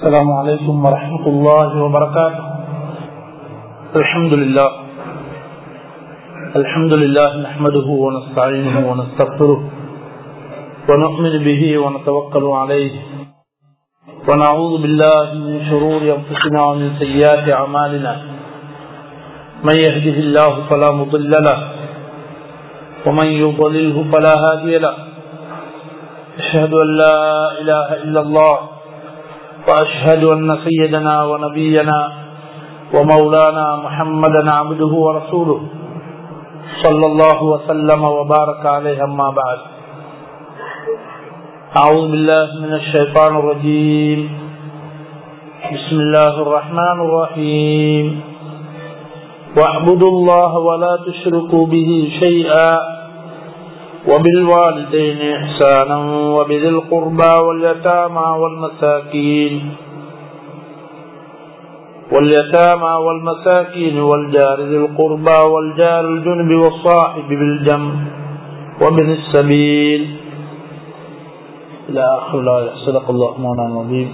السلام عليكم ورحمة الله وبركاته الحمد لله الحمد لله نحمده ونستعينه ونستغفره ونؤمن به ونتوكل عليه ونعوذ بالله من شرور أنفسنا ومن سيئات أعمالنا من يهده الله فلا مضل له ومن يضلله فلا هادي له أشهد أن لا إله إلا الله وأشهد أن سيدنا ونبينا ومولانا محمدا عبده ورسوله صلى الله وسلم وبارك عليه أما بعد أعوذ بالله من الشيطان الرجيم بسم الله الرحمن الرحيم واعبدوا الله ولا تشركوا به شيئا وبالوالدين إحسانا وبذي القربى واليتامى والمساكين واليتامى والمساكين والجار ذي القربى والجار الجنب والصاحب بالجنب وابن السبيل إلى آخر الآية صدق الله مولانا العظيم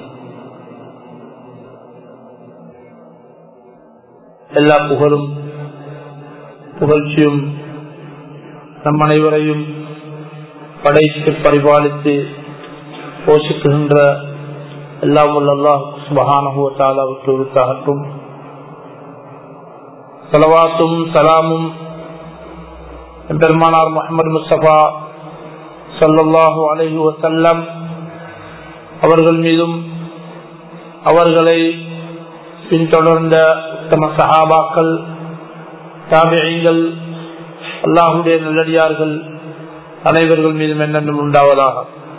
எல்லா புகழும் புகழ்ச்சியும் நம் அனைவரையும் படைத்து பரிபாலித்து போஷிக்குகின்ற எல்லாம் உள்ள அல்லாஹ் சுபகானுவத்தாலாவுக்கு உருத்தாகட்டும் சலவாத்தும் சலாமும் பெருமானார் முகமது முஸ்தபா சல்லாஹூ அலஹி வசல்லம் அவர்கள் மீதும் அவர்களை பின்தொடர்ந்த உத்தம சஹாபாக்கள் தாபியங்கள் அல்லாஹுடைய நல்லடியார்கள் அனைவர்கள் மீதும் என்னென்னும் உண்டாவதாக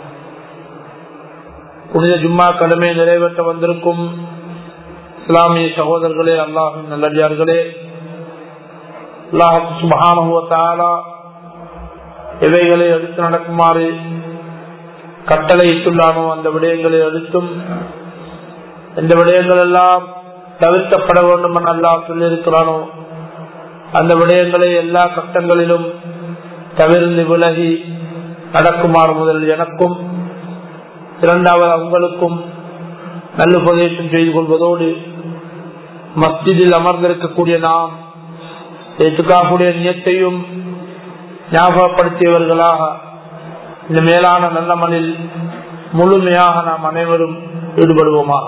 புனித ஜும்மா கடமை நிறைவேற்ற வந்திருக்கும் இஸ்லாமிய சகோதரர்களே அல்லாஹின் நல்லடியார்களே அல்லாஹு சுபகானுவத்தாலா எவைகளை எடுத்து நடக்குமாறு கட்டளை இட்டுள்ளானோ அந்த விடயங்களை எடுத்தும் இந்த விடயங்கள் எல்லாம் தவிர்க்கப்பட வேண்டும் என அல்லாஹ் சொல்லியிருக்கிறானோ அந்த விடயங்களை எல்லா கட்டங்களிலும் தவிர்ந்து விலகி நடக்குமாறு முதல் எனக்கும் இரண்டாவது அவங்களுக்கும் நல்ல உபதேசம் செய்து கொள்வதோடு மஸ்ஜிதில் அமர்ந்திருக்கக்கூடிய நாம் ஏற்றுக்காக்கூடிய நியத்தையும் ஞாபகப்படுத்தியவர்களாக இந்த மேலான நல்ல மணில் முழுமையாக நாம் அனைவரும் ஈடுபடுவோமாக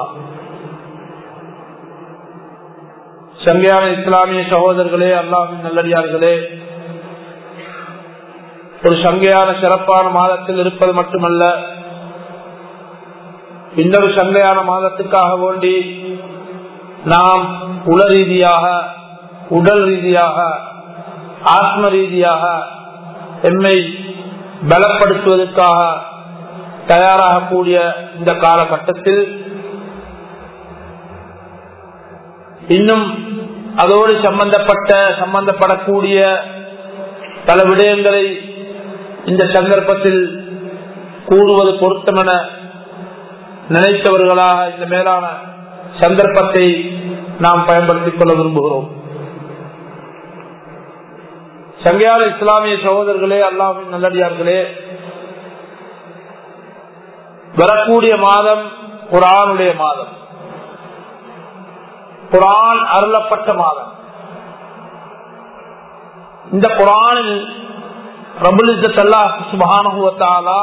சங்கையான இஸ்லாமிய சகோதரர்களே அல்லாஹின் நல்லடியார்களே ஒரு சங்கையான சிறப்பான மாதத்தில் இருப்பது மட்டுமல்ல இன்னொரு சங்கையான மாதத்துக்காக வேண்டி நாம் உல ரீதியாக உடல் ரீதியாக ஆத்ம ரீதியாக எம்மை பலப்படுத்துவதற்காக தயாராகக்கூடிய இந்த காலகட்டத்தில் இன்னும் அதோடு சம்பந்தப்பட்ட சம்பந்தப்படக்கூடிய பல விடயங்களை இந்த சந்தர்ப்பத்தில் கூறுவது பொருத்தமென நினைத்தவர்களாக இந்த மேலான சந்தர்ப்பத்தை நாம் பயன்படுத்திக் கொள்ள விரும்புகிறோம் சங்கையாள இஸ்லாமிய சகோதரர்களே அல்லாஹின் நல்லடியார்களே வரக்கூடிய மாதம் ஒரு ஆணுடைய மாதம் குரான் அருளப்பட்ட மாதம் இந்த குரானில் சுபகானுவத்தாலா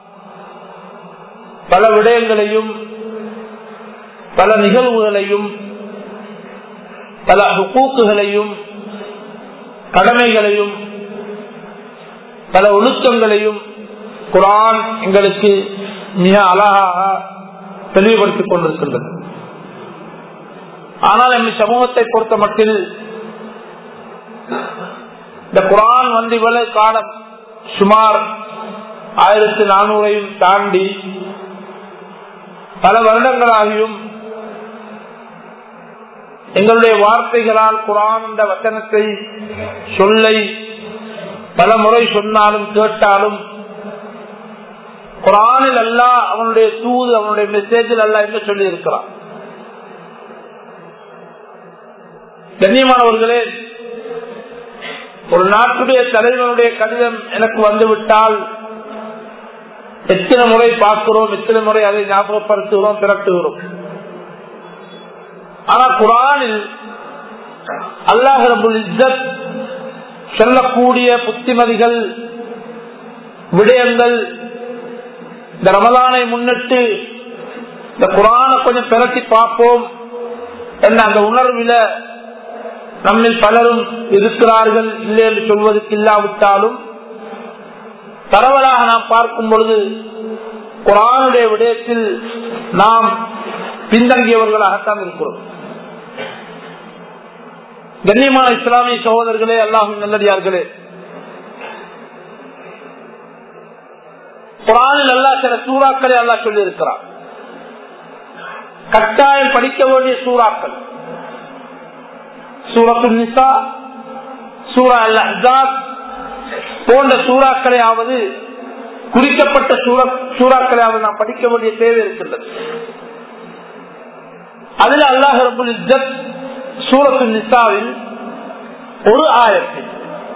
பல விடயங்களையும் பல நிகழ்வுகளையும் பல ஹுக்கூக்குகளையும் கடமைகளையும் பல ஒழுக்கங்களையும் குரான் எங்களுக்கு மிக அழகாக தெளிவுபடுத்திக் கொண்டிருக்கின்றது ஆனால் என் சமூகத்தை பொறுத்த மட்டில் இந்த குரான் வந்து இவ்வளவு காலம் சுமார் ஆயிரத்தி நானூறையும் தாண்டி பல வருடங்களாகியும் எங்களுடைய வார்த்தைகளால் குரான் என்ற வசனத்தை சொல்லை பல முறை சொன்னாலும் கேட்டாலும் குரானில் அல்ல அவனுடைய தூது அவனுடைய மெசேஜில் அல்ல என்று சொல்லி இருக்கிறான் கண்ணியமானவர்களே ஒரு நாட்டுடைய தலைவனுடைய கடிதம் எனக்கு வந்துவிட்டால் எத்தனை முறை பார்க்கிறோம் எத்தனை முறை அதை ஞாபகப்படுத்துகிறோம் திரட்டுகிறோம் ஆனா குரானில் அல்லாஹ் ரபுல் இஸ்ஸத் சொல்லக்கூடிய புத்திமதிகள் விடயங்கள் இந்த ரமலானை முன்னிட்டு இந்த குரானை கொஞ்சம் பிறட்டி பார்ப்போம் என்ற அந்த உணர்வில நம்மில் பலரும் இருக்கிறார்கள் இல்லை என்று சொல்வதற்கு இல்லாவிட்டாலும் பரவலாக நாம் பார்க்கும் பொழுது குரானுடைய விடயத்தில் நாம் பின்தங்கியவர்களாகத்தான் இருக்கிறோம் கண்ணியமான இஸ்லாமிய சகோதரர்களே அல்லாஹும் நல்லடியார்களே குரானில் அல்லா சில சூறாக்களை அல்லா சொல்லி இருக்கிறார் கட்டாயம் படிக்க வேண்டிய சூறாக்கள் சூரத்து நிசா சூரா அல் அஹாத் போன்ற சூறாக்களையாவது குறிக்கப்பட்ட சூறாக்களையாவது நாம் படிக்க வேண்டிய தேவை இருக்கின்றது அதில் அல்லாஹ் ரபுல் இஸ்ஸத் சூரத்து நிசாவில் ஒரு ஆயத்தில்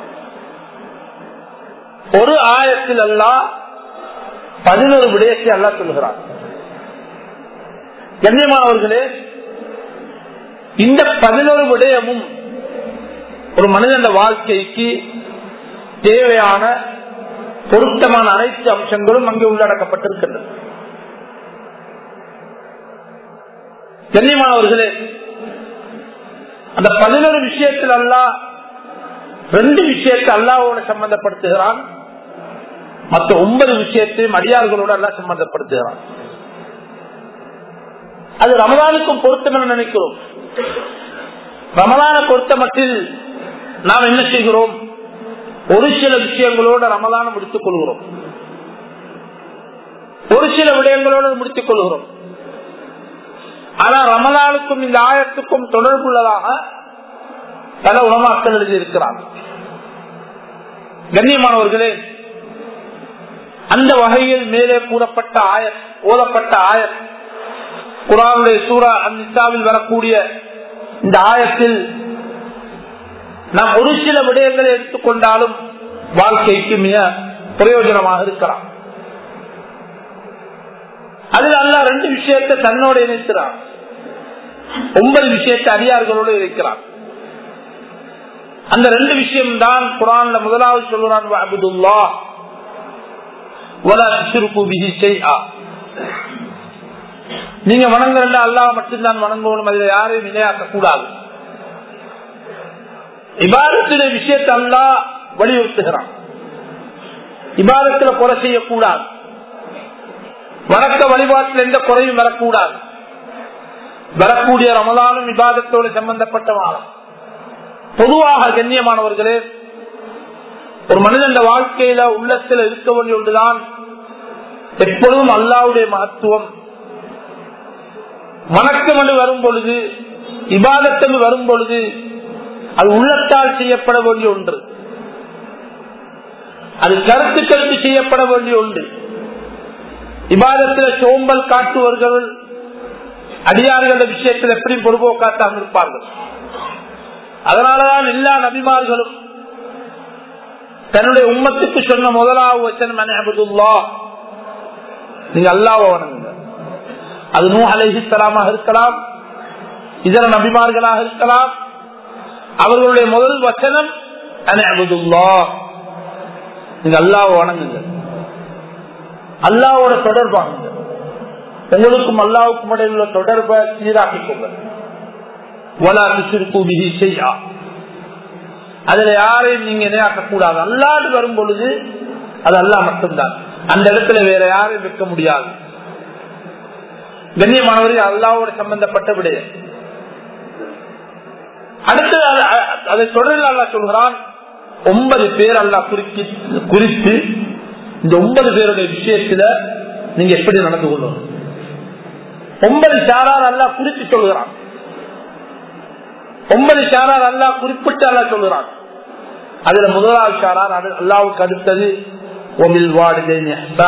ஒரு ஆயத்தில் அல்லா பதினோரு விடயத்தை அல்லா சொல்கிறார் கண்ணியமானவர்களே இந்த பதினோரு விடயமும் ஒரு மனிதன் வாழ்க்கைக்கு தேவையான பொருத்தமான அனைத்து அம்சங்களும் அங்கே உள்ளடக்கப்பட்டிருக்கின்றன கண்ணியமானவர்களே அந்த பதினொரு விஷயத்தில் அல்லா ரெண்டு விஷயத்தை அல்லாவோட சம்பந்தப்படுத்துகிறான் மற்ற ஒன்பது விஷயத்தையும் அடியார்களோடு அல்லா சம்பந்தப்படுத்துகிறான் அது ரமதானுக்கும் பொருத்தம் என நினைக்கிறோம் ரமதான பொறுத்த மட்டில் நாம் என்ன செய்கிறோம் ஒரு சில விஷயங்களோடு ரமதான முடித்துக் கொள்கிறோம் ஒரு சில விடயங்களோடு முடித்துக் கொள்கிறோம் ஆனா ரமலானுக்கும் இந்த ஆயத்துக்கும் தொடர்புள்ளதாக பல உணவாக்கள் எழுதியிருக்கிறார் கண்ணியமானவர்களே அந்த வகையில் மேலே கூறப்பட்ட ஆயர் ஓதப்பட்ட ஆயர் குரானுடைய சூரா அந்நிசாவில் வரக்கூடிய இந்த ஆயத்தில் நாம் ஒரு சில விடயங்களை எடுத்துக்கொண்டாலும் வாழ்க்கைக்கு மிக பிரயோஜனமாக இருக்கலாம் அதில் அல்ல ரெண்டு விஷயத்தை தன்னோட இணைக்கிறான் ஒன்பது விஷயத்தை அடியார்களோடு இணைக்கிறான் அந்த ரெண்டு விஷயம் தான் குரான்ல முதலாவது சொல்லுறான் அபுதுல்லா நீங்க வணங்குறல அல்லா மட்டும்தான் வணங்கணும் அதில் யாரையும் நிலையாக்க கூடாது இபாதத்தின விஷயத்தை அல்லா வலியுறுத்துகிறான் இபாதத்துல கொலை செய்யக்கூடாது வணக்க வழிபாட்டில் எந்த குறையும் வரக்கூடாது வரக்கூடிய ரமலானும் விவாதத்தோடு சம்பந்தப்பட்ட மாதம் பொதுவாக கண்ணியமானவர்களே ஒரு மனிதன் வாழ்க்கையில உள்ளத்தில் இருக்க வேண்டிய ஒன்றுதான் எப்பொழுதும் அல்லாவுடைய மகத்துவம் வணக்கம் என்று வரும் பொழுது இபாதத்தம் வரும் பொழுது அது உள்ளத்தால் செய்யப்பட வேண்டிய ஒன்று அது கருத்துக்களுக்கு செய்யப்பட வேண்டிய ஒன்று இபாதத்தில் சோம்பல் காட்டுவர்கள் அடியார்கள் விஷயத்தில் எப்படி பொறுப்போக்காட்டாக இருப்பார்கள் அதனாலதான் எல்லா நபிமார்களும் தன்னுடைய உம்மத்துக்கு சொன்ன முதலாவது வச்சனம் அபுதுல்லா நீங்க அல்லாவ வணங்குங்க அது நூ அலைஹிஸ்லாமாக இருக்கலாம் இதர நபிமார்களாக இருக்கலாம் அவர்களுடைய முதல் வச்சனம் அபுதுல்லா நீங்க அல்லாவ வணங்குங்க அல்லாவோட தொடர்பாங்க உங்களுக்கும் அல்லாவுக்கும் இடையில் உள்ள தொடர்பை சீராக்கிக்கோங்க அதுல யாரையும் நீங்க இணையாக்க கூடாது அல்லாது வரும் பொழுது அது அல்லா மட்டும்தான் அந்த இடத்துல வேற யாரையும் வைக்க முடியாது கண்ணியமானவர்கள் அல்லாவோட சம்பந்தப்பட்ட விடயம் அடுத்து அதை தொடரில் அல்லா சொல்கிறான் ஒன்பது பேர் அல்லா குறித்து குறித்து இந்த ஒன்பது பேருடைய விஷயத்துல நீங்க எப்படி நடந்து கொள்ளணும் ஒன்பது சாரார் அல்லா குறித்து சொல்கிறான் ஒன்பது சாரார் அல்லா குறிப்பிட்டு அல்லா சொல்கிறான் அதுல முதலாவது சாரார் அது அல்லாவுக்கு அடுத்தது ஒமில் வாடுதேன்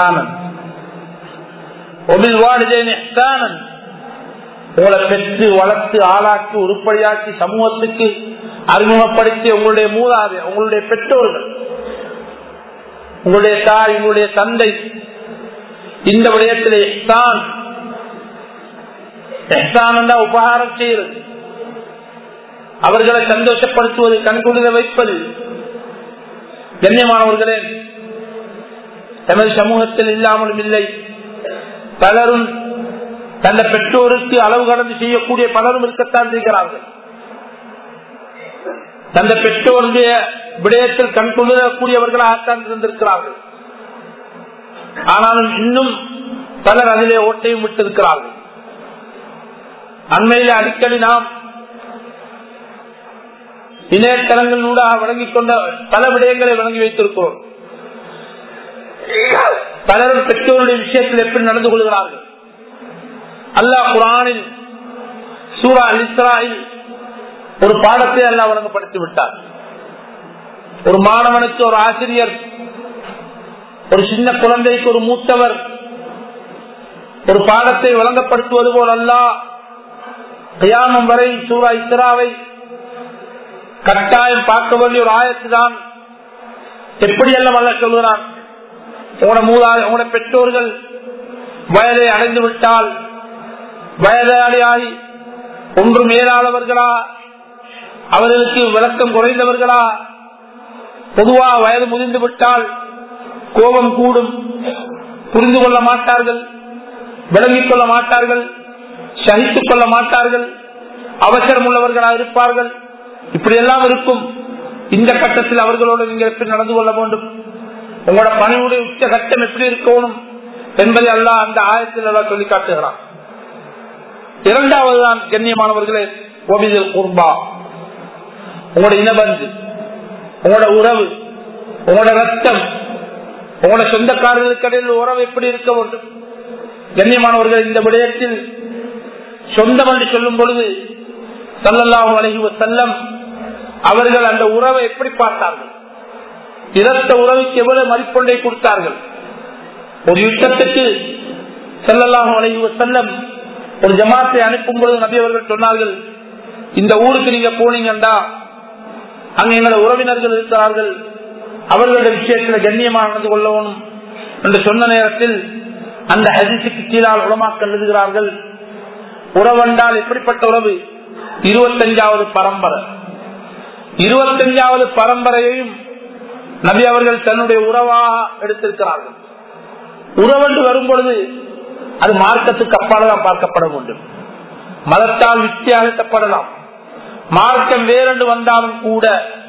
ஒமில் வாடுதேன் உங்களை பெற்று வளர்த்து ஆளாக்கி உருப்படியாக்கி சமூகத்துக்கு அறிமுகப்படுத்தி உங்களுடைய மூதாதை உங்களுடைய பெற்றோர்கள் உங்களுடைய தாய் உங்களுடைய தந்தை இந்த விடயத்தில் எஹ்தான் எஹ்தான் உபகாரம் செய்யறது அவர்களை சந்தோஷப்படுத்துவது கண்குளிர வைப்பது கண்ணியமானவர்களே எமது சமூகத்தில் இல்லாமலும் இல்லை பலரும் தந்த பெற்றோருக்கு அளவு கடந்து செய்யக்கூடிய பலரும் இருக்கத்தான் செய்கிறார்கள் தந்த பெற்றோருடைய விடயத்தில் கண் கொள்ளக்கூடியவர்களாகத்தான் இருந்திருக்கிறார்கள் ஆனாலும் இன்னும் பலர் அதிலே ஓட்டையும் விட்டிருக்கிறார்கள் அண்மையில் அடிக்கடி நாம் இணையதளங்களூடாக வழங்கிக் கொண்ட பல விடயங்களை வழங்கி வைத்திருக்கிறோம் பலரும் பெற்றோருடைய விஷயத்தில் எப்படி நடந்து கொள்கிறார்கள் அல்லாஹ் குரானில் சூரா அல் இஸ்ராயில் ஒரு பாடத்தை அல்லாஹ் வழங்கப்படுத்தி விட்டார் ஒரு மாணவனுக்கு ஒரு ஆசிரியர் ஒரு சின்ன குழந்தைக்கு ஒரு மூத்தவர் ஒரு பாடத்தை வழங்கப்படுத்துவது போல் அல்லாஹ் கயாமம் வரை சூரா இஸ்ராவை கட்டாயம் பார்க்க வேண்டிய ஒரு ஆயத்து தான் எப்படி எல்லாம் அல்ல சொல்கிறான் உங்களோட மூலாத உங்களோட பெற்றோர்கள் வயதை அடைந்து விட்டால் வயதாளியாகி ஒன்று மேலாளவர்களா அவர்களுக்கு விளக்கம் குறைந்தவர்களா பொதுவா வயது முதிர்ந்து விட்டால் கோபம் கூடும் புரிந்து கொள்ள மாட்டார்கள் விளங்கிக் கொள்ள மாட்டார்கள் சகித்துக் கொள்ள மாட்டார்கள் அவசரம் உள்ளவர்களாக இருப்பார்கள் இப்படி எல்லாம் இருக்கும் இந்த கட்டத்தில் அவர்களோடு நீங்க எப்படி நடந்து கொள்ள வேண்டும் உங்களோட பணியுடைய உச்ச கட்டம் எப்படி இருக்கணும் என்பதை எல்லாம் அந்த ஆயத்தில் எல்லாம் சொல்லி காட்டுகிறான் இரண்டாவது தான் கண்ணியமானவர்களே ஒபிதல் குர்பா உங்களோட இனபந்து உங்களோட உறவு உங்களோட ரத்தம் உங்களோட சொந்தக்காரர்களுக்கு இடையில் உறவு எப்படி இருக்க வேண்டும் கண்ணியமானவர்கள் இந்த விடயத்தில் சொந்தம் என்று சொல்லும் பொழுது சல்லல்லாஹு அலஹி செல்லம் அவர்கள் அந்த உறவை எப்படி பார்த்தார்கள் இரத்த உறவுக்கு எவ்வளவு மதிப்பொன்றை கொடுத்தார்கள் ஒரு யுத்தத்துக்கு செல்லல்லாஹு அலஹி செல்லம் ஒரு ஜமாத்தை அனுப்பும் பொழுது நபி அவர்கள் சொன்னார்கள் இந்த ஊருக்கு நீங்க போனீங்கண்டா அங்க எங்களோட உறவினர்கள் இருக்கிறார்கள் அவர்களுடைய விஷயத்தில் கண்ணியமாக நடந்து கொள்ளவும் என்று சொன்ன நேரத்தில் அந்த ஹதிசுக்கு கீழால் உலமாக்கல் எழுதுகிறார்கள் உறவென்றால் எப்படிப்பட்ட உறவு இருபத்தஞ்சாவது பரம்பரை இருபத்தஞ்சாவது பரம்பரையையும் நபி அவர்கள் தன்னுடைய உறவாக எடுத்திருக்கிறார்கள் உறவென்று வரும் பொழுது அது மார்க்கத்துக்கு அப்பாலதான் பார்க்கப்பட வேண்டும் மதத்தால் வித்தியாசப்படலாம் மார்க்கம் வேறென்று வந்தாலும் கூட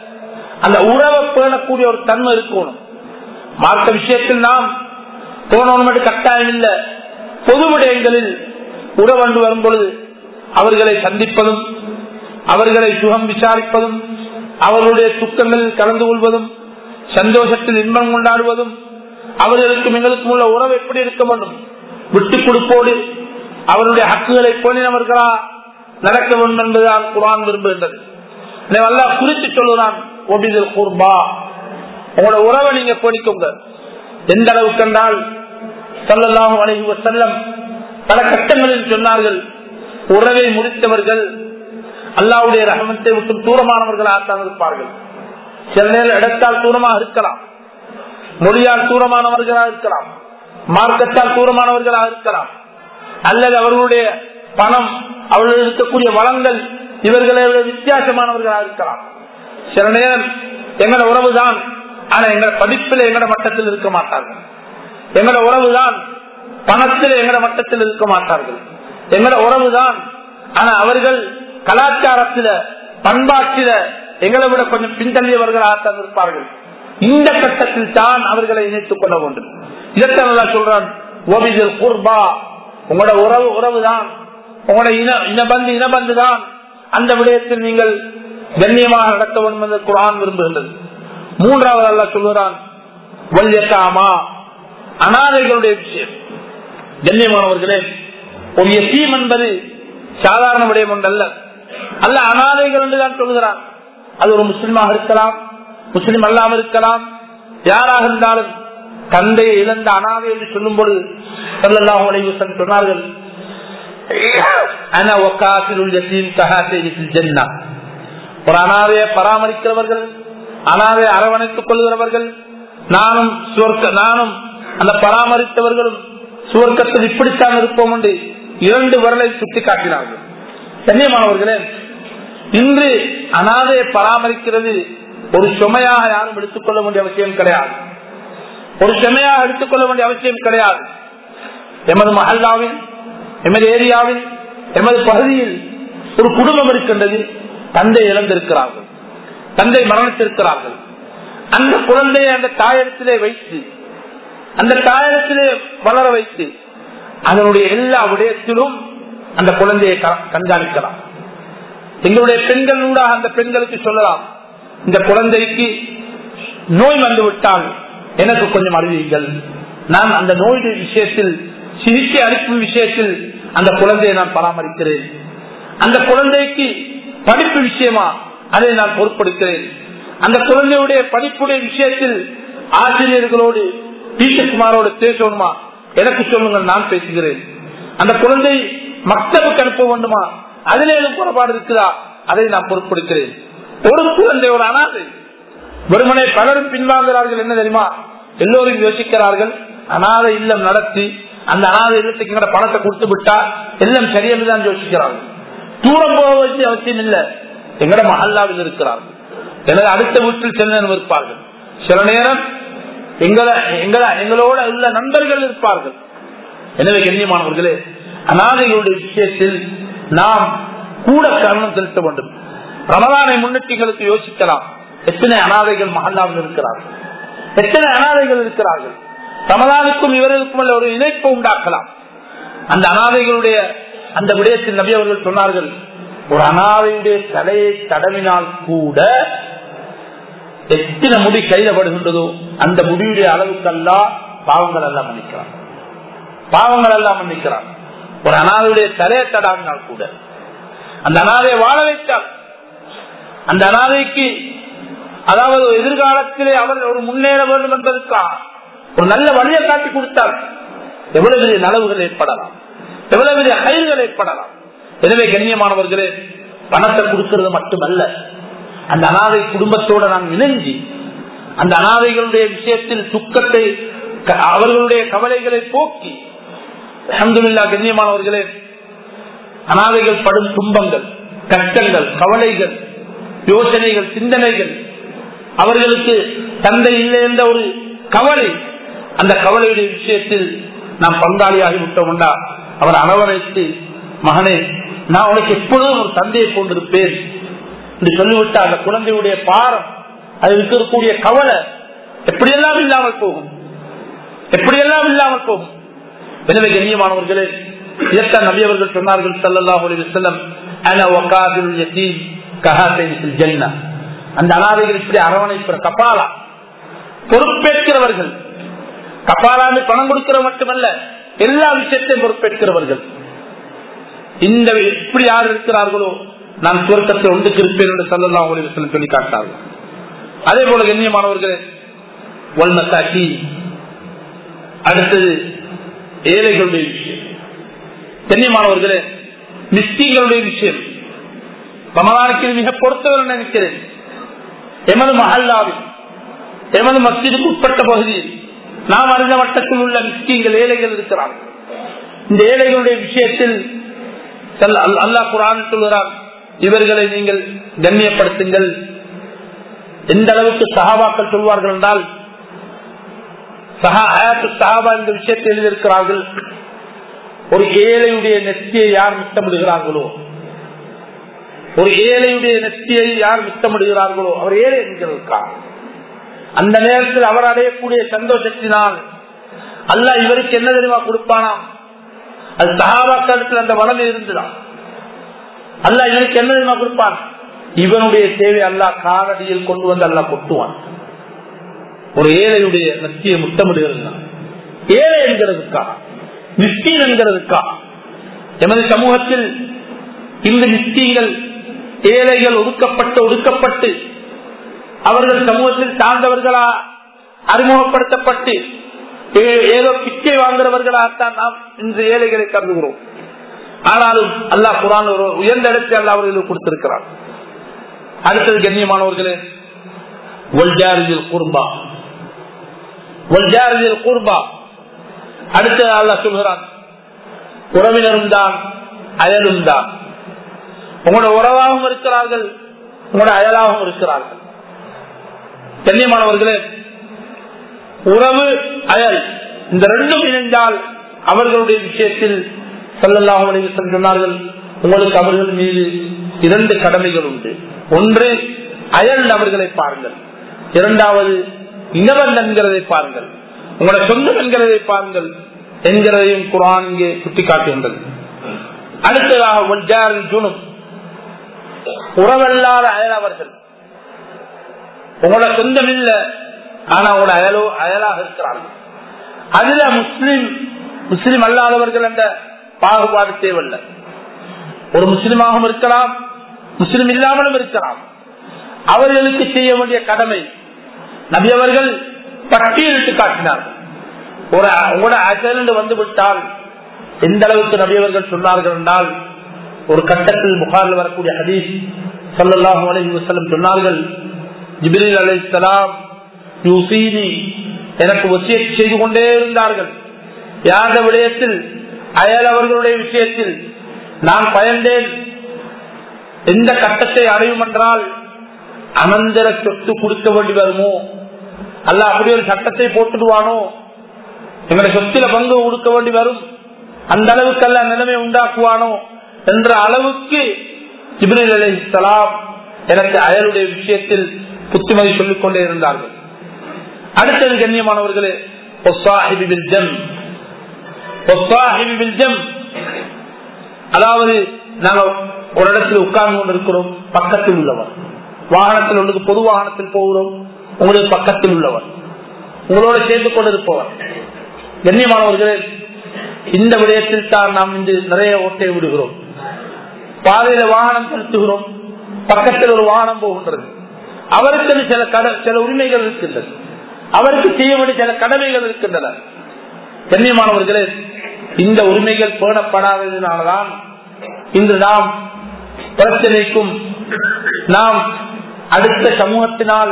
அந்த உறவை பேணக்கூடிய ஒரு தன்மை இருக்கணும் மார்க்க விஷயத்தில் நாம் போனோம் கட்டாயம் இல்லை பொது விடயங்களில் உறவண்டு வரும் பொழுது அவர்களை சந்திப்பதும் அவர்களை சுகம் விசாரிப்பதும் அவர்களுடைய துக்கங்களில் கலந்து கொள்வதும் சந்தோஷத்தில் இன்பம் கொண்டாடுவதும் அவர்களுக்கும் எங்களுக்கும் உள்ள உறவு எப்படி இருக்க வேண்டும் விட்டுக் கொடுப்போடு அவருடைய ஹக்குகளை போனினவர்களா நடக்க வேண்டும் என்பதுதான் குரான் விரும்புகின்றது நல்லா குறித்து சொல்லுறான் ஒபிதல் குர்பா உங்களோட உறவை நீங்க போனிக்கோங்க எந்த அளவுக்கு என்றால் சொல்லலாம் அழகி செல்லம் பல கட்டங்களில் சொன்னார்கள் உறவை முடித்தவர்கள் அல்லாவுடைய ரகமத்தை விட்டு தூரமானவர்களாகத்தான் இருப்பார்கள் சில நேரம் இடத்தால் தூரமாக இருக்கலாம் மொழியால் தூரமானவர்களாக இருக்கலாம் மார்க்கத்தால் தூரமானவர்களாக இருக்கலாம் அல்லது அவர்களுடைய பணம் அவர்கள் இருக்கக்கூடிய வளங்கள் இவர்களை விட வித்தியாசமானவர்களாக இருக்கலாம் சில நேரம் எங்களோட உறவுதான் ஆனா எங்களோட படிப்பில் எங்களோட மட்டத்தில் இருக்க மாட்டார்கள் எங்களோட உறவுதான் பணத்தில் எங்களோட மட்டத்தில் இருக்க மாட்டார்கள் எங்களோட உறவுதான் ஆனா அவர்கள் கலாச்சாரத்தில பண்பாட்டில எங்களை விட கொஞ்சம் பின்தள்ளியவர்களாகத்தான் இருப்பார்கள் இந்த கட்டத்தில் தான் அவர்களை இணைத்துக் கொள்ள வேண்டும் இதற்கான சொல்றான் குர்பா உங்களோட உறவு உறவு தான் உங்களோட இன இனபந்து இனபந்து தான் அந்த விடயத்தில் நீங்கள் கண்ணியமாக நடக்க வேண்டும் என்று குரான் விரும்புகின்றது மூன்றாவது அல்ல சொல்லுறான் வல்யக்காமா அனாதைகளுடைய விஷயம் கண்ணியமானவர்களே ஒரு எசீம் என்பது சாதாரண விடயம் ஒன்றல்ல அல்ல அனாதைகள் என்றுதான் சொல்கிறான் அது ஒரு முஸ்லிமாக இருக்கலாம் முஸ்லிம் அல்லாமல் இருக்கலாம் யாராக இருந்தாலும் தந்தையை இழந்த அனாதை என்று சொல்லும் பொழுது சொன்னார்கள் ஒரு அனாதையை பராமரிக்கிறவர்கள் அனாதை அரவணைத்துக் கொள்கிறவர்கள் நானும் நானும் அந்த பராமரித்தவர்களும் சுவர்க்கத்தில் இப்படித்தான் இருப்போம் என்று இரண்டு வரலை சுட்டி காட்டினார்கள் கண்ணியமானவர்களே இன்று அனாதையை பராமரிக்கிறது ஒரு சுமையாக யாரும் எடுத்துக்கொள்ள வேண்டிய அவசியம் கிடையாது ஒரு சுமையாக எடுத்துக்கொள்ள வேண்டிய அவசியம் கிடையாது எமது மஹல்லாவில் எமது ஏரியாவில் எமது பகுதியில் ஒரு குடும்பம் இருக்கின்றது தந்தை இழந்திருக்கிறார்கள் தந்தை மரணித்திருக்கிறார்கள் அந்த குழந்தையை அந்த தாயத்திலே வைத்து அந்த தாயத்திலே வளர வைத்து அதனுடைய எல்லா விடயத்திலும் அந்த குழந்தையை கண்காணிக்கலாம் எங்களுடைய பெண்கள் ஊடாக அந்த பெண்களுக்கு சொல்லலாம் இந்த குழந்தைக்கு நோய் வந்து விட்டால் எனக்கு கொஞ்சம் அறிவியுங்கள் நான் அந்த நோய் விஷயத்தில் சிகிச்சை அளிக்கும் விஷயத்தில் அந்த குழந்தையை நான் பராமரிக்கிறேன் அந்த குழந்தைக்கு படிப்பு விஷயமா அதை நான் பொருட்படுத்துகிறேன் அந்த குழந்தையுடைய படிப்புடைய விஷயத்தில் ஆசிரியர்களோடு டீச்சர்ஸ்மாரோடு பேசணுமா எனக்கு சொல்லுங்கள் நான் பேசுகிறேன் அந்த குழந்தை மக்தபுக்கு அனுப்ப வேண்டுமா அதில் ஏதும் குறைபாடு இருக்குதா அதை நான் பொருட்படுத்துகிறேன் ஒரு குழந்தை ஒரு அனாதை வெறுமனை பலரும் பின்வாங்குகிறார்கள் என்ன தெரியுமா எல்லோரும் யோசிக்கிறார்கள் அனாதை இல்லம் நடத்தி அந்த அனாதை இல்லத்துக்கு பணத்தை கொடுத்து விட்டா எல்லாம் சரியென்று தான் யோசிக்கிறார்கள் தூரம் போக வேண்டிய அவசியம் இல்லை எங்கட மஹல்லாவில் இருக்கிறார்கள் எனது அடுத்த வீட்டில் சென்று இருப்பார்கள் சில நேரம் எங்களை எங்களை எங்களோட உள்ள நண்பர்கள் இருப்பார்கள் எனவே கண்ணியமானவர்களே அனாதைகளுடைய விஷயத்தில் நாம் கூட கவனம் செலுத்த வேண்டும் ரமலானை முன்னிட்டுகளுக்கு யோசிக்கலாம் எத்தனை அனாதைகள் மகல்லாவில் இருக்கிறார்கள் எத்தனை அனாதைகள் இருக்கிறார்கள் ரமலானுக்கும் இவர்களுக்கும் உள்ள ஒரு இணைப்பு உண்டாக்கலாம் அந்த அனாதைகளுடைய அந்த விடயத்தில் நபி அவர்கள் சொன்னார்கள் ஒரு அனாதையுடைய தலையை தடவினால் கூட எத்தனை முடி கைதப்படுகின்றதோ அந்த முடிவுடைய அளவுக்கெல்லாம் பாவங்கள் எல்லாம் மன்னிக்கிறான் பாவங்கள் எல்லாம் மன்னிக்கிறான் ஒரு அனாதையுடைய தலையை தடாவினால் கூட அந்த அனாதையை வாழ வைத்தால் அந்த அனாதைக்கு அதாவது எதிர்காலத்திலே அவர் ஒரு முன்னேற வேண்டும் என்பதற்காக ஒரு நல்ல வழியை காட்டி கொடுத்தார் எவ்வளவு பெரிய நலவுகள் ஏற்படலாம் எவ்வளவு பெரிய கயிறுகள் ஏற்படலாம் எனவே கண்ணியமானவர்களே பணத்தை கொடுக்கிறது மட்டுமல்ல அந்த அனாதை குடும்பத்தோட நாம் இணைஞ்சி அந்த அனாதைகளுடைய விஷயத்தில் துக்கத்தை அவர்களுடைய கவலைகளை போக்கி அஹமதுல்லா கண்ணியமானவர்களே அனாதைகள் படும் துன்பங்கள் கஷ்டங்கள் கவலைகள் யோசனைகள் சிந்தனைகள் அவர்களுக்கு தந்தை இல்லை என்ற ஒரு கவலை அந்த கவலையுடைய விஷயத்தில் நாம் பங்காளியாகி விட்டோம்டா அவர் அரவணைத்து மகனே நான் உனக்கு எப்பொழுதும் ஒரு தந்தையை கொண்டிருப்பேன் என்று சொல்லிவிட்ட அந்த குழந்தையுடைய பாரம் அதில் இருக்கக்கூடிய கவலை எப்படியெல்லாம் இல்லாமல் போகும் எப்படியெல்லாம் இல்லாமல் போகும் எனவே கண்ணியமானவர்களே இதற்கான நபி அவர்கள் சொன்னார்கள் சல்லல்லாஹு அலைஹி வஸல்லம் அன வகாதுல் யதீம் கஹாத்தைன் ஃபில் ஜன்னah அந்த அனாதைகள் இப்படி அரவணைப்புற கபாலா பொறுப்பேற்கிறவர்கள் கபாலான்னு பணம் கொடுக்கிற மட்டுமல்ல எல்லா விஷயத்தையும் பொறுப்பேற்கிறவர்கள் இந்த எப்படி யார் இருக்கிறார்களோ நான் சுவர்க்கத்தை ஒன்றுக்கு இருப்பேன் என்று சல்லல்லாஹு அலைஹி வஸல்லம் சொல்லி காட்டார்கள் அதே போல கண்ணியமானவர்களே வல்மத்தாக்கி அடுத்தது ஏழைகளுடைய விஷயம் கண்ணியமானவர்களே மிஸ்கிங்களுடைய விஷயம் ரமலானுக்கு மிக பொறுத்தவர்கள் நினைக்கிறேன் எமது மஹல்லாவில் எமது மஸ்ஜிதுக்கு உட்பட்ட பகுதியில் நாம் அறிந்த வட்டத்தில் உள்ள மிஸ்கிங்கள் ஏழைகள் இருக்கிறார்கள் இந்த ஏழைகளுடைய விஷயத்தில் அல்லாஹ் குரான் சொல்கிறார் இவர்களை நீங்கள் கண்ணியப்படுத்துங்கள் எந்த அளவுக்கு சகாபாக்கள் சொல்வார்கள் என்றால் சகாபா இந்த விஷயத்தை எழுதியிருக்கிறார்கள் ஒரு ஏழையுடைய நெத்தியை யார் மிட்டமிடுகிறார்களோ ஒரு ஏழையுடைய நெத்தியை யார் மிட்டமிடுகிறார்களோ அவர் ஏழை என்கிறதுக்காக அந்த நேரத்தில் அவர் அடையக்கூடிய சந்தோஷத்தினால் அல்ல இவருக்கு என்ன தெரியுமா கொடுப்பானாம் அது சகாபாக்களத்தில் அந்த வளமை இருந்துதான் அல்ல இவருக்கு என்ன தெரியுமா கொடுப்பான் இவனுடைய தேவை அல்லா காலடியில் கொண்டு வந்து அல்லா கொட்டுவான் ஒரு ஏழையுடைய நத்தியை முத்தமிடுகிறது ஏழை என்கிறதுக்கா நிச்சயம் என்கிறதுக்கா எமது சமூகத்தில் இந்த நிச்சயங்கள் ஏழைகள் ஒதுக்கப்பட்டு ஒதுக்கப்பட்டு அவர்கள் சமூகத்தில் தாழ்ந்தவர்களா அறிமுகப்படுத்தப்பட்டு ஏதோ பிச்சை வாங்குறவர்களாகத்தான் நாம் இந்த ஏழைகளை கருதுகிறோம் ஆனாலும் அல்லாஹ் குரான் ஒரு உயர்ந்த இடத்தை அல்ல அவர்களுக்கு கொடுத்திருக்கிறார் அடுத்தது கண்ணியமானவர்களே ஒல்ஜாரியில் குர்பா ஒல்ஜாரியில் குர்பா அடுத்தது அல்லா சொல்கிறான் உறவினரும் தான் அயலும் தான் உங்களோட உறவாகவும் இருக்கிறார்கள் உங்களோட அயலாகவும் இருக்கிறார்கள் கண்ணியமானவர்களே உறவு அயல் இந்த ரெண்டும் இணைந்தால் அவர்களுடைய விஷயத்தில் செல்லல்லாஹ் சொன்னார்கள் உங்களுக்கு அவர்கள் மீது இரண்டு கடமைகள் உண்டு ஒன்று அயல் நபர்களை பாருங்கள் இரண்டாவது இனவன் என்கிறதை பாருங்கள் உங்களோட சொந்தம் என்கிறதை பாருங்கள் என்கிறதையும் குரான் இங்கே சுட்டிக்காட்டுகின்றது அடுத்ததாக ஜுனும் உறவல்லாத அயலவர்கள் உங்களோட சொந்தம் இல்ல ஆனா உங்களோட அயலோ அயலாக இருக்கிறார்கள் அதுல முஸ்லிம் முஸ்லிம் அல்லாதவர்கள் என்ற பாகுபாடு தேவையில்லை ஒரு முஸ்லிமாகவும் இருக்கலாம் முஸ்லிம் இல்லாமலும் இருக்கலாம் அவர்களுக்கு செய்ய வேண்டிய கடமை நபி அவர்கள் பட்டியலிட்டு காட்டினார்கள் ஒரு உங்களோட அசல் வந்து விட்டால் எந்த அளவுக்கு நபி அவர்கள் சொன்னார்கள் என்றால் ஒரு கட்டத்தில் புகாரில் வரக்கூடிய ஹதீஸ் சல்லாஹூ அலஹி வசலம் சொன்னார்கள் ஜிபிரில் அலி இஸ்லாம் யூசீனி எனக்கு வசிய செய்து கொண்டே இருந்தார்கள் யாத விடயத்தில் அயல் அவர்களுடைய விஷயத்தில் நான் பயந்தேன் எந்த கட்டத்தை அடையும் என்றால் அனந்தர சொத்து கொடுக்க வேண்டி வருமோ அல்ல அப்படி ஒரு சட்டத்தை போட்டுடுவானோ எங்களை சொத்துல பங்கு கொடுக்க வேண்டி வரும் அந்த அளவுக்கு அல்ல நிலைமை உண்டாக்குவானோ என்ற அளவுக்கு இப்ரில் அலி இஸ்லாம் எனக்கு அயலுடைய விஷயத்தில் புத்துமதி சொல்லிக் கொண்டே இருந்தார்கள் அடுத்தது கண்ணியமானவர்களே அதாவது நாங்க ஒரு இடத்துல உட்கார்ந்து கொண்டிருக்கிறோம் பக்கத்தில் உள்ளவர் வாகனத்தில் உள்ளது பொது வாகனத்தில் போகிறோம் உங்களுக்கு பக்கத்தில் உள்ளவர் உங்களோட சேர்ந்து கொண்டிருப்பவர் கண்ணியமானவர்களே இந்த விடயத்தில் தான் நாம் இன்று நிறைய ஓட்டை விடுகிறோம் பாதையில வாகனம் செலுத்துகிறோம் பக்கத்தில் ஒரு வாகனம் போகின்றது அவருக்கு சில கட சில உரிமைகள் இருக்கின்றது அவருக்கு செய்ய வேண்டிய சில கடமைகள் இருக்கின்றன கண்ணியமானவர்களே இந்த உரிமைகள் பேணப்படாததினால்தான் இன்று நாம் பிரச்சனைக்கும் நாம் அடுத்த சமூகத்தினால்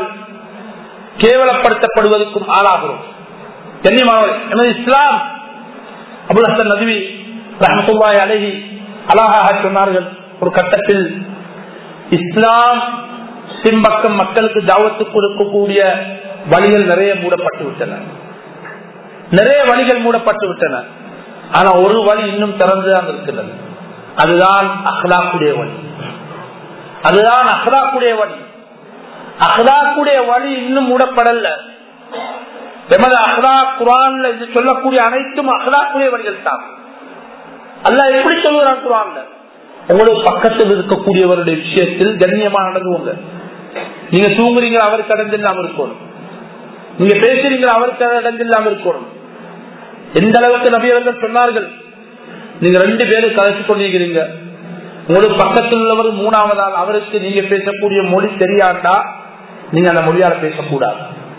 கேவலப்படுத்தப்படுவதற்கும் ஆளாகிறோம் கண்ணியமானவர் எனது இஸ்லாம் அபுல் ஹசன் நதுவி ரஹமத்துல்லாய் அழகி அழகாக சொன்னார்கள் ஒரு கட்டத்தில் இஸ்லாம் பின்பக்கம் மக்களுக்கு தாவத்து கொடுக்கக்கூடிய வழிகள் நிறைய மூடப்பட்டு விட்டன நிறைய வழிகள் மூடப்பட்டு விட்டன ஆனா ஒரு வழி இன்னும் திறந்துதான் இருக்கிறது அதுதான் அஹ்லாக்குடைய வழி அதுதான் அஹ்லாக்குடைய வழி அஹ்லாக்குடைய வழி இன்னும் மூடப்படல எமது அஹ்லா குரான்ல இது சொல்லக்கூடிய அனைத்தும் அஹ்லாக்குடைய வழிகள் தான் அல்ல எப்படி சொல்லுகிறான் குரான்ல உங்களுக்கு பக்கத்தில் இருக்கக்கூடியவருடைய விஷயத்தில் கண்ணியமா நடந்துவோங்க நீங்க தூங்குறீங்க அவருக்கு அடைஞ்சில்லாம இருக்கணும் நீங்க பேசுறீங்க அவருக்கு அடைஞ்சில்லாம இருக்கணும் எந்த அளவுக்கு நபியவர்கள் சொன்னார்கள் நீங்க ரெண்டு பேரும் கலைச்சு கொண்டிருக்கிறீங்க உங்களுக்கு பக்கத்தில் உள்ளவர் மூணாவதால் அவருக்கு நீங்க பேசக்கூடிய மொழி தெரியாண்டா நீங்க அந்த மொழியால பேசக்கூடாது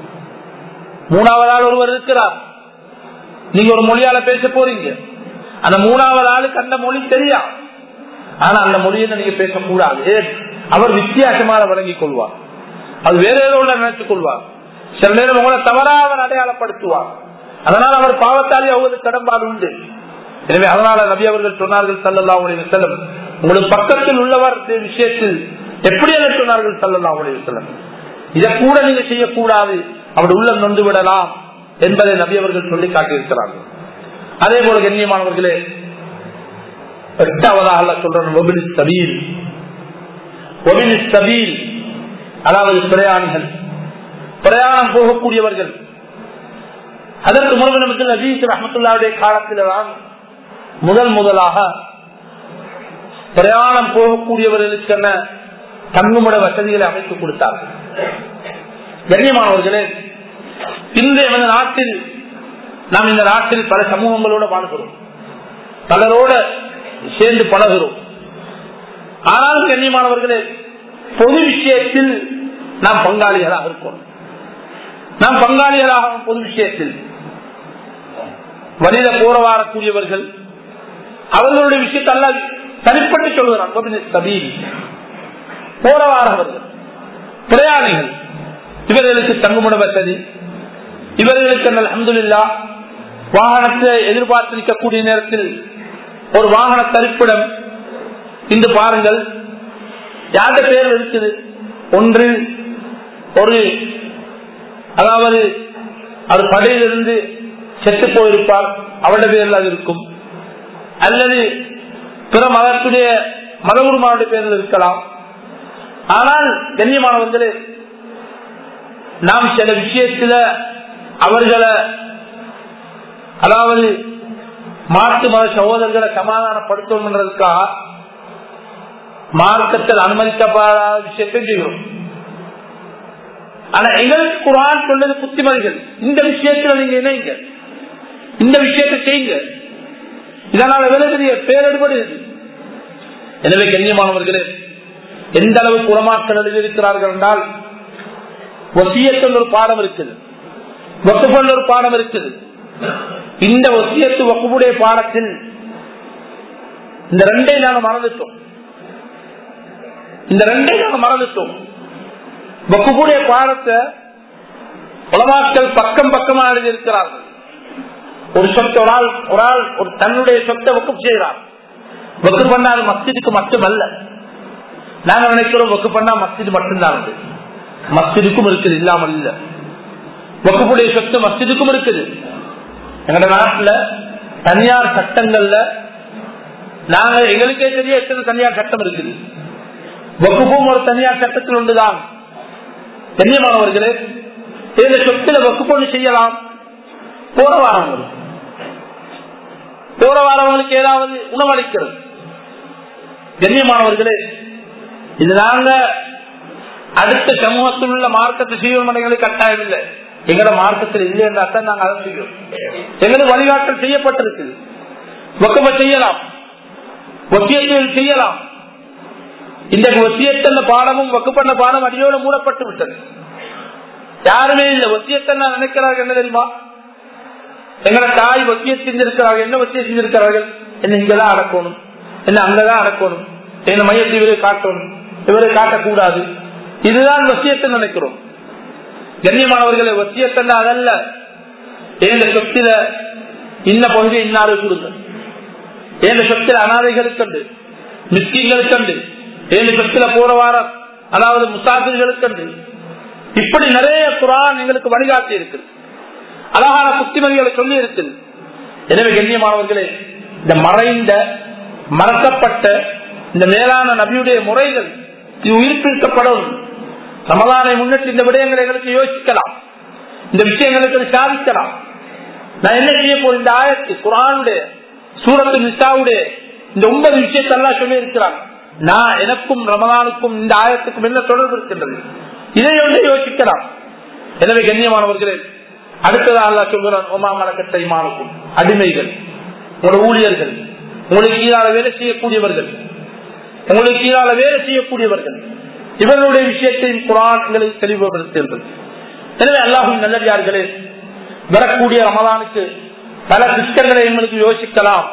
மூணாவதால் ஒருவர் இருக்கிறார் நீங்க ஒரு மொழியால பேச போறீங்க அந்த மூணாவது ஆளுக்கு அந்த மொழி தெரியா ஆனா அந்த மொழியை நீங்க பேசக்கூடாது ஏன் அவர் வித்தியாசமாக வழங்கிக் கொள்வார் அது வேற ஏதோ நினைத்துக் கொள்வார் சில நேரம் உங்களை தவறா அவர் அடையாளப்படுத்துவார் அதனால் அவர் பாவத்தாலே அவ்வளவு கடம்பாடு உண்டு எனவே அதனால நபி அவர்கள் சொன்னார்கள் சல்லல்லா உடைய செல்லம் உங்களுக்கு பக்கத்தில் உள்ளவர் விஷயத்தில் எப்படி என்ன சொன்னார்கள் சல்லல்லா உடைய செல்லம் இதை கூட நீங்க செய்யக்கூடாது அவர் உள்ளம் நொந்து விடலாம் என்பதை நபி அவர்கள் சொல்லி காட்டியிருக்கிறார்கள் அதே போல கண்ணியமானவர்களே எட்டாவதாக சொல்றேன் அதாவது பிரயாணிகள் பிரயாணம் போகக்கூடியவர்கள் அதற்கு முருகன் அஜீஸ் ரஹமத்துல்லாவுடைய காலத்தில்தான் முதல் முதலாக பிரயாணம் போகக்கூடியவர்களுக்கென தங்குமிட வசதிகளை அமைத்து கொடுத்தார்கள் கண்ணியமானவர்களே இன்றைய நமது நாட்டில் நாம் இந்த நாட்டில் பல சமூகங்களோட வாழ்கிறோம் பலரோட சேர்ந்து பழகிறோம் ஆனால் கண்ணியமானவர்களே பொது விஷயத்தில் நாம் பங்காளிகளாக இருக்கோம் நாம் பங்காளிகளாக பொது விஷயத்தில் வழியில போற வாரக்கூடியவர்கள் அவர்களுடைய விஷயத்தை அல்ல தனிப்பட்டு சொல்கிறான் போற வாரவர்கள் பிரயாணிகள் இவர்களுக்கு தங்குமிட வசதி இவர்களுக்கு அஹமதுல்லா வாகனத்தை எதிர்பார்த்திருக்கக்கூடிய நேரத்தில் ஒரு வாகன தரிப்பிடம் இன்று பாருங்கள் யார்கிட்ட பேர் இருக்குது ஒன்று ஒரு அதாவது அது படையிலிருந்து செத்து போயிருப்பார் அவருடைய பேரில் அது இருக்கும் அல்லது பிற மதத்துடைய மத உருமாவுடைய பேரில் இருக்கலாம் ஆனால் கண்ணியமானவர்களே நாம் சில விஷயத்துல அவர்களை அதாவது மாற்று மத சகோதரர்களை சமாதானப்படுத்தணுன்றதுக்காக மார்க்கத்தில் அனுமதிக்கப்படாத விஷயத்தை செய்கிறோம் ஆனா எங்களுக்கு குரான் சொன்னது புத்திமதிகள் இந்த விஷயத்துல நீங்க இணைங்க இந்த விஷயத்தை செய்யுங்க இதனால் எவ்வளவு பெரிய பேரெடுபடுகிறது எனவே கண்ணியமானவர்களே எந்த அளவு குரமாக்கள் எழுதியிருக்கிறார்கள் என்றால் ஒசியத்தில் ஒரு பாடம் இருக்குது வக்குபல் ஒரு பாடம் இருக்குது இந்த ஒசியத்து வக்குபுடைய பாடத்தில் இந்த ரெண்டை நாங்க மறந்துட்டோம் இந்த ரெண்டை நாங்க மறந்துட்டோம் வக்குபுடைய பாடத்தை உலமாக்கள் பக்கம் பக்கமா எழுதியிருக்கிறார்கள் ஒரு சொத்து ஒரு ஆள் ஒரு ஆள் ஒரு தன்னுடைய சொத்தை வக்குப் செய்கிறார் வக்கு பண்ணாது மஸ்ஜிதுக்கு மட்டுமல்ல நாங்க நினைக்கிறோம் வக்கு பண்ணா மஸ்ஜிது மட்டும்தான் அது மஸ்ஜிதுக்கும் இருக்குது இல்லாமல் இல்ல வக்குப்புடைய சொத்து மஸ்ஜிதுக்கும் இருக்குது எங்க நாட்டுல தனியார் சட்டங்கள்ல நாங்க எங்களுக்கே தெரிய எத்தனை தனியார் சட்டம் இருக்குது வக்குப்பும் ஒரு தனியார் சட்டத்தில் ஒன்றுதான் கண்ணியமானவர்களே இந்த சொத்துல வக்குப்பொண்ணு செய்யலாம் போற வாரவங்களுக்கு போற வாரவங்களுக்கு ஏதாவது உணவளிக்கிறது கண்ணியமானவர்களே இது நாங்க அடுத்த சமூகத்தில் உள்ள மார்க்கத்தை செய்வர்களுக்கு கட்டாயம் இல்லை எங்கட மார்க்கத்தில் இல்லை என்றா தான் நாங்க அதை செய்யும் எங்களுக்கு வழிகாட்டல் செய்யப்பட்டிருக்கு ஒக்கம செய்யலாம் ஒத்தியத்தில் செய்யலாம் இந்த ஒத்தியத்தல் பாடமும் வக்கு பண்ண பாடம் அடியோடு மூடப்பட்டு விட்டது யாருமே இல்லை ஒத்தியத்தை நான் நினைக்கிறார்கள் என்ன தெரியுமா எங்களை தாய் வக்கிய செஞ்சிருக்கிறார்கள் என்ன வக்கிய செஞ்சிருக்கிறார்கள் என்ன இங்கதான் அடக்கணும் என்ன அங்கதான் அடக்கணும் என்ன மையத்தை இவரை காட்டணும் இவரை காட்டக்கூடாது இதுதான் வசியத்தை நினைக்கிறோம் கண்ணியமானவர்களை வசியத்தல்ல அதல்ல எந்த சொத்தில இன்ன பகுதி இன்னாரு கொடுங்க எந்த சொத்தில அனாதைகளுக்கு மிஸ்கிங்களுக்கு ஏழு சொத்தில போற வாரம் அதாவது முசாபிர்களுக்கு இப்படி நிறைய குரான் எங்களுக்கு வழிகாட்டி இருக்கு அழகான புத்திமதிகளை சொல்லி இருக்குது எனவே கண்ணியமானவர்களே இந்த மறைந்த மறக்கப்பட்ட இந்த மேலான நபியுடைய முறைகள் இது உயிர்ப்பிக்கப்படும் சமதானை முன்னிட்டு இந்த விடயங்களை எங்களுக்கு யோசிக்கலாம் இந்த விஷயங்களுக்கு சாதிக்கலாம் நான் என்ன செய்ய போறேன் இந்த ஆயத்து குரானுடைய சூரத்து நிசாவுடைய இந்த ஒன்பது விஷயத்தெல்லாம் சொல்லி இருக்கிறாங்க நான் எனக்கும் ரமதானுக்கும் இந்த ஆயத்துக்கும் என்ன தொடர்பு இருக்கின்றது இதை வந்து யோசிக்கலாம் எனவே கண்ணியமானவர்களே அடுத்ததாக அல்லா சொல்கிறான் ஒமா மலக்கத்தை மானுக்கும் அடிமைகள் உங்களோட ஊழியர்கள் உங்களுக்கு கீழால வேலை செய்யக்கூடியவர்கள் உங்களுக்கு கீழால வேலை செய்யக்கூடியவர்கள் இவர்களுடைய விஷயத்தையும் குரான் எங்களுக்கு தெளிவுபடுத்துகிறது எனவே அல்லாஹும் நல்லடியார்களே வரக்கூடிய ரமதானுக்கு பல திட்டங்களை எங்களுக்கு யோசிக்கலாம்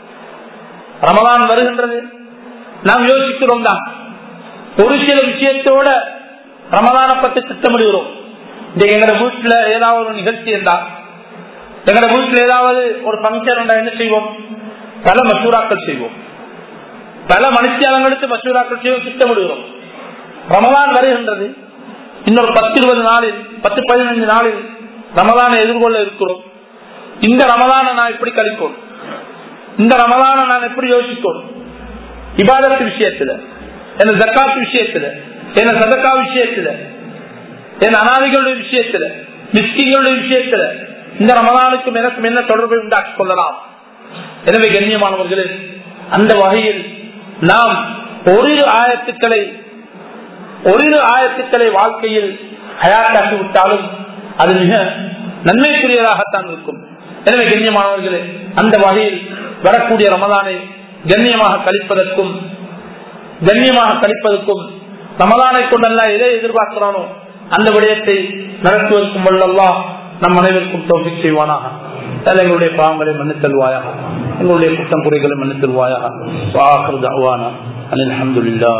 ரமதான் வருகின்றது நாம் யோசிக்கிறோம் தான் ஒரு சில விஷயத்தோட ரமதான பற்றி திட்டமிடுகிறோம் எங்களோட வீட்டுல ஏதாவது ஒரு நிகழ்ச்சி இருந்தா எங்களோட வீட்டுல ஏதாவது ஒரு பங்கன் இருந்தா என்ன செய்வோம் பல மசூராக்கள் செய்வோம் பல மனுஷியாளங்களுக்கு மசூராக்கள் செய்வோம் திட்டமிடுகிறோம் ரமதான் வருகின்றது இன்னொரு பத்து இருபது நாளில் பத்து பதினைந்து நாளில் ரமதானை எதிர்கொள்ள இருக்கிறோம் இந்த ரமதானை நான் எப்படி கழிக்கணும் இந்த ரமதானை நான் எப்படி யோசிக்கணும் இபாதத்து விஷயத்துல என்ன ஜக்காத்து விஷயத்துல என்ன சதக்கா விஷயத்துல என் அனாதிகளுடைய விஷயத்துல மிஸ்கிங்களுடைய விஷயத்துல இந்த ரமதானுக்கும் எனக்கும் என்ன தொடர்பை உண்டாக்கி கொள்ளலாம் எனவே கண்ணியமானவர்களே அந்த வகையில் நாம் ஒரு ஆயத்துக்களை ஒரு ஆயத்துக்களை வாழ்க்கையில் ஹயாத்தாக்கி விட்டாலும் அது மிக நன்மைக்குரியதாகத்தான் இருக்கும் எனவே கண்ணியமானவர்களே அந்த வகையில் வரக்கூடிய ரமதானை கண்ணியமாக கழிப்பதற்கும் கண்ணியமாக கழிப்பதற்கும் ரமதானை கொண்டெல்லாம் எதை எதிர்பார்க்கிறானோ அந்த விடயத்தை நடத்துவதற்கும் வல்லல்லா நம் அனைவருக்கும் தோல்வி செய்வானாக எங்களுடைய பாவங்களை மன்னித்தல்வாயாக எங்களுடைய குற்றம் குறைகளை மன்னித்தல்வாயாக அலமதுல்லா